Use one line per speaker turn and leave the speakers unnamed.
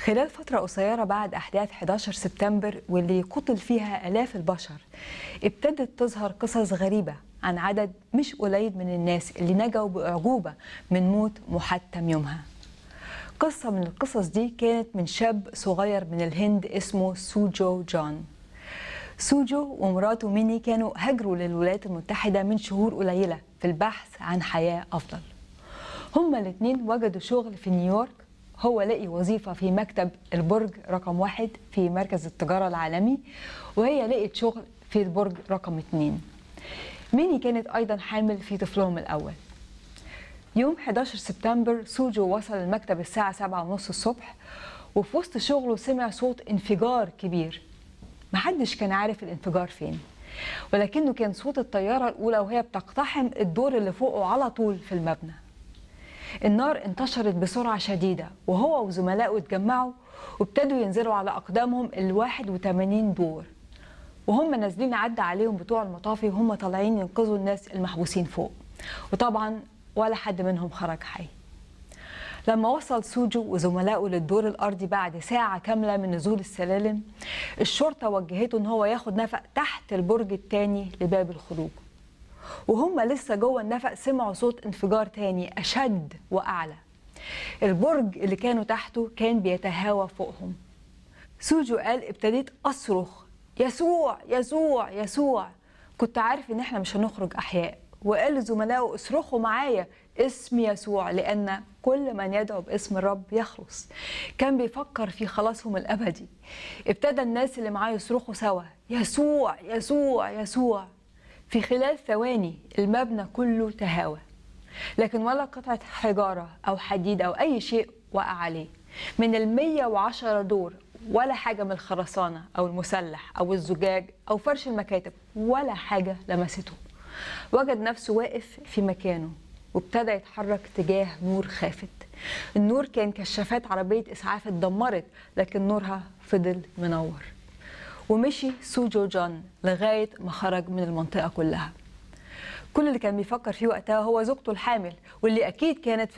خلال فترة قصيرة بعد أحداث 11 سبتمبر واللي قتل فيها آلاف البشر ابتدت تظهر قصص غريبة عن عدد مش قليل من الناس اللي نجوا بأعجوبة من موت محتم يومها قصة من القصص دي كانت من شاب صغير من الهند اسمه سوجو جون سوجو ومراته ميني كانوا هاجروا للولايات المتحدة من شهور قليلة في البحث عن حياة أفضل هما الاثنين وجدوا شغل في نيويورك هو لقي وظيفة في مكتب البرج رقم واحد في مركز التجارة العالمي وهي لقت شغل في البرج رقم اتنين ميني كانت أيضا حامل في طفلهم الأول يوم 11 سبتمبر سوجو وصل المكتب الساعة سبعة ونص الصبح وفي وسط شغله سمع صوت انفجار كبير محدش كان عارف الانفجار فين ولكنه كان صوت الطيارة الأولى وهي بتقتحم الدور اللي فوقه على طول في المبنى النار انتشرت بسرعة شديدة وهو وزملائه اتجمعوا وابتدوا ينزلوا على أقدامهم ال 81 دور وهم نازلين عدى عليهم بتوع المطافي وهم طالعين ينقذوا الناس المحبوسين فوق وطبعا ولا حد منهم خرج حي لما وصل سوجو وزملائه للدور الارضي بعد ساعه كامله من نزول السلالم الشرطه وجهته ان هو ياخد نفق تحت البرج الثاني لباب الخروج وهم لسه جوه النفق سمعوا صوت انفجار تاني اشد واعلى البرج اللي كانوا تحته كان بيتهاوى فوقهم سوجو قال ابتديت اصرخ يسوع يسوع يسوع كنت عارف ان احنا مش هنخرج احياء وقال لزملائه اصرخوا معايا اسم يسوع لان كل من يدعو باسم الرب يخلص كان بيفكر في خلاصهم الابدي ابتدى الناس اللي معاه يصرخوا سوا يسوع يسوع يسوع في خلال ثواني المبنى كله تهاوى لكن ولا قطعة حجارة أو حديد أو أي شيء وقع عليه من المية وعشرة دور ولا حاجة من الخرسانة أو المسلح أو الزجاج أو فرش المكاتب ولا حاجة لمسته وجد نفسه واقف في مكانه وابتدى يتحرك تجاه نور خافت النور كان كشافات عربية إسعاف اتدمرت لكن نورها فضل منور ومشي سوجو جون لغاية ما خرج من المنطقة كلها كل اللي كان بيفكر فيه وقتها هو زوجته الحامل واللي أكيد كانت في